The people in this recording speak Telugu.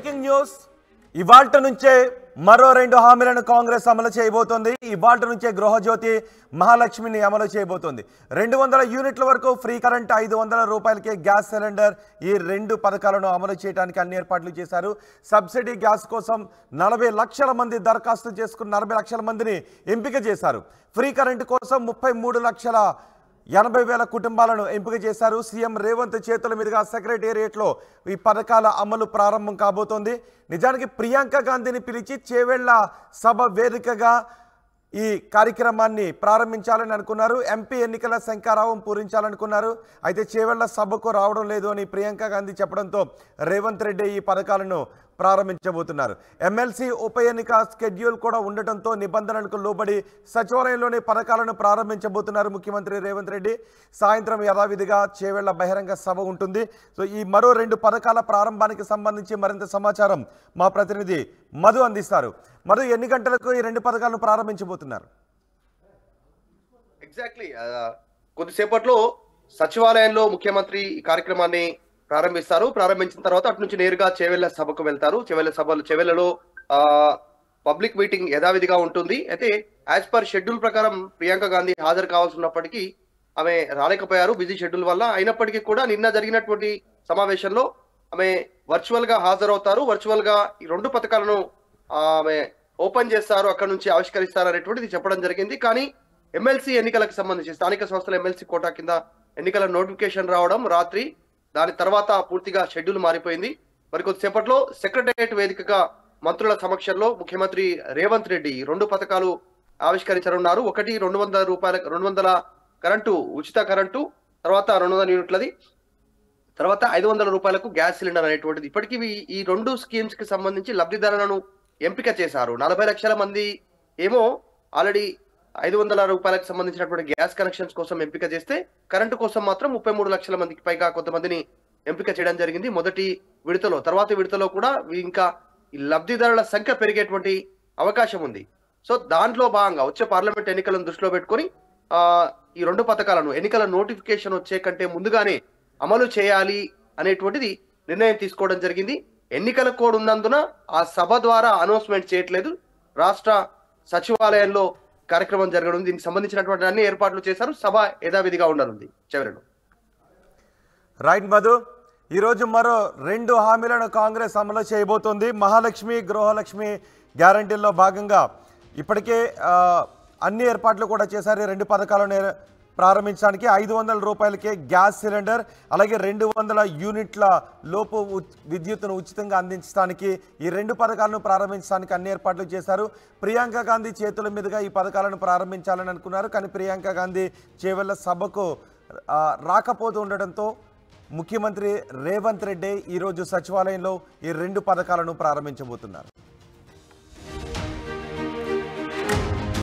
బ్రేకింగ్ న్యూస్ ఇవాల్ట నుంచే మరో రెండు హామీలను కాంగ్రెస్ అమలు చేయబోతోంది ఇవాల్ట నుంచే గృహజ్యోతి మహాలక్ష్మిని అమలు చేయబోతోంది రెండు వందల యూనిట్ల వరకు ఫ్రీ కరెంట్ ఐదు వందల రూపాయలకే గ్యాస్ సిలిండర్ ఈ రెండు పథకాలను అమలు చేయడానికి అన్ని ఏర్పాట్లు చేశారు సబ్సిడీ గ్యాస్ కోసం నలభై లక్షల మంది దరఖాస్తు చేసుకున్న నలభై లక్షల మందిని ఎంపిక చేశారు ఫ్రీ కరెంట్ కోసం ముప్పై మూడు లక్షల ఎనభై వేల కుటుంబాలను ఎంపిక చేశారు సీఎం రేవంత్ చేతుల మీదుగా సెక్రటేరియట్లో ఈ పథకాల అమలు ప్రారంభం కాబోతోంది నిజానికి ప్రియాంక గాంధీని పిలిచి చేవెళ్ల సభ వేదికగా ఈ కార్యక్రమాన్ని ప్రారంభించాలని అనుకున్నారు ఎంపీ ఎన్నికల శంకారావం పూరించాలనుకున్నారు అయితే చేవెళ్ల సభకు రావడం లేదు అని ప్రియాంక గాంధీ చెప్పడంతో రేవంత్ రెడ్డి ఈ పథకాలను ప్రారంభించబోతున్నారు ఎమ్మెల్సీ ఉప ఎన్నిక స్కెడ్యూల్ కూడా ఉండటంతో నిబంధనలకు లోబడి సచివాలయంలోని పథకాలను ప్రారంభించబోతున్నారు ముఖ్యమంత్రి రేవంత్ రెడ్డి సాయంత్రం యథావిధిగా చేవెళ్ల బహిరంగ సభ ఉంటుంది సో ఈ మరో రెండు పథకాల ప్రారంభానికి సంబంధించి మరింత సమాచారం మా ప్రతినిధి మధు అందిస్తారు మధు ఎన్ని గంటలకు ఈ రెండు పథకాలను ప్రారంభించబోతున్నారు ఎగ్జాక్ట్లీ కొద్దిసేపట్లో సచివాలయంలో ముఖ్యమంత్రి ఈ కార్యక్రమాన్ని ప్రారంభిస్తారు ప్రారంభించిన తర్వాత అటు నుంచి నేరుగా చేవెళ్ల సభకు వెళ్తారు చేవెళ్ల సభలు చేవెళ్లలో పబ్లిక్ మీటింగ్ యథావిధిగా ఉంటుంది అయితే యాజ్ పర్ షెడ్యూల్ ప్రకారం ప్రియాంక గాంధీ హాజరు కావాల్సి ఉన్నప్పటికీ ఆమె రాలేకపోయారు బిజీ షెడ్యూల్ వల్ల అయినప్పటికీ కూడా నిన్న జరిగినటువంటి సమావేశంలో ఆమె వర్చువల్ గా హాజరవుతారు వర్చువల్ గా ఈ రెండు పథకాలను ఆమె ఓపెన్ చేస్తారు అక్కడ నుంచి ఆవిష్కరిస్తారు అనేటువంటిది చెప్పడం జరిగింది కానీ ఎమ్మెల్సీ ఎన్నికలకు సంబంధించి స్థానిక సంస్థల ఎమ్మెల్సీ కోటా కింద ఎన్నికల నోటిఫికేషన్ రావడం రాత్రి దాని తర్వాత పూర్తిగా షెడ్యూల్ మారిపోయింది మరి కొద్దిసేపట్లో సెక్రటరియట్ వేదికగా మంత్రుల సమక్షంలో ముఖ్యమంత్రి రేవంత్ రెడ్డి ఈ రెండు పథకాలు ఆవిష్కరించనున్నారు ఒకటి రెండు వందల రూపాయల రెండు వందల కరెంటు ఉచిత కరెంటు తర్వాత రెండు వందల యూనిట్లది తర్వాత ఐదు వందల రూపాయలకు గ్యాస్ సిలిండర్ అనేటువంటిది ఇప్పటికీ ఈ- ఈ రెండు స్కీమ్స్ కి సంబంధించి లబ్ధిదారులను ఎంపిక చేశారు నలభై లక్షల మంది ఏమో ఆల్రెడీ ఐదు వందల రూపాయలకు సంబంధించినటువంటి గ్యాస్ కనెక్షన్స్ కోసం ఎంపిక చేస్తే కరెంటు కోసం మాత్రం ముప్పై మూడు లక్షల మందికి పైగా కొంతమందిని ఎంపిక చేయడం జరిగింది మొదటి విడతలో తర్వాత విడతలో కూడా ఇంకా ఈ లబ్ధిదారుల సంఖ్య పెరిగేటువంటి అవకాశం ఉంది సో దాంట్లో భాగంగా వచ్చే పార్లమెంట్ ఎన్నికలను దృష్టిలో పెట్టుకొని ఆ, ఈ రెండు పథకాలను ఎన్నికల నోటిఫికేషన్ వచ్చే కంటే ముందుగానే అమలు చేయాలి అనేటువంటిది నిర్ణయం తీసుకోవడం జరిగింది ఎన్నికల కోడ్ ఉన్నందున ఆ సభ ద్వారా అనౌన్స్మెంట్ చేయట్లేదు రాష్ట్ర సచివాలయంలో కార్యక్రమం జరగనుంది దీనికి సంబంధించినటువంటి అన్ని ఏర్పాట్లు చేశారు సభ యథావిధిగా ఉండనుంది చివరిలో రైట్ మధు ఈరోజు మరో రెండు హామీలను కాంగ్రెస్ అమలు చేయబోతోంది మహాలక్ష్మి గృహలక్ష్మి గ్యారంటీల్లో భాగంగా ఇప్పటికే ఆ, అన్ని ఏర్పాట్లు కూడా చేశారు ఈ రెండు పథకాలను ఏ- ప్రారంభించడానికి ఐదు వందల రూపాయలకే గ్యాస్ సిలిండర్ అలాగే రెండు వందల యూనిట్ల లోపు ఉ- విద్యుత్తును ఉచితంగా అందించడానికి ఈ రెండు పథకాలను ప్రారంభించడానికి అన్ని ఏర్పాట్లు చేశారు ప్రియాంక గాంధీ చేతుల మీదుగా ఈ పథకాలను ప్రారంభించాలని అనుకున్నారు కానీ ప్రియాంక గాంధీ చేవెళ్ళ సభకు ఆ, రాకపోతూ ఉండడంతో ముఖ్యమంత్రి రేవంత్ రెడ్డి ఈరోజు సచివాలయంలో ఈ రెండు పథకాలను ప్రారంభించబోతున్నారు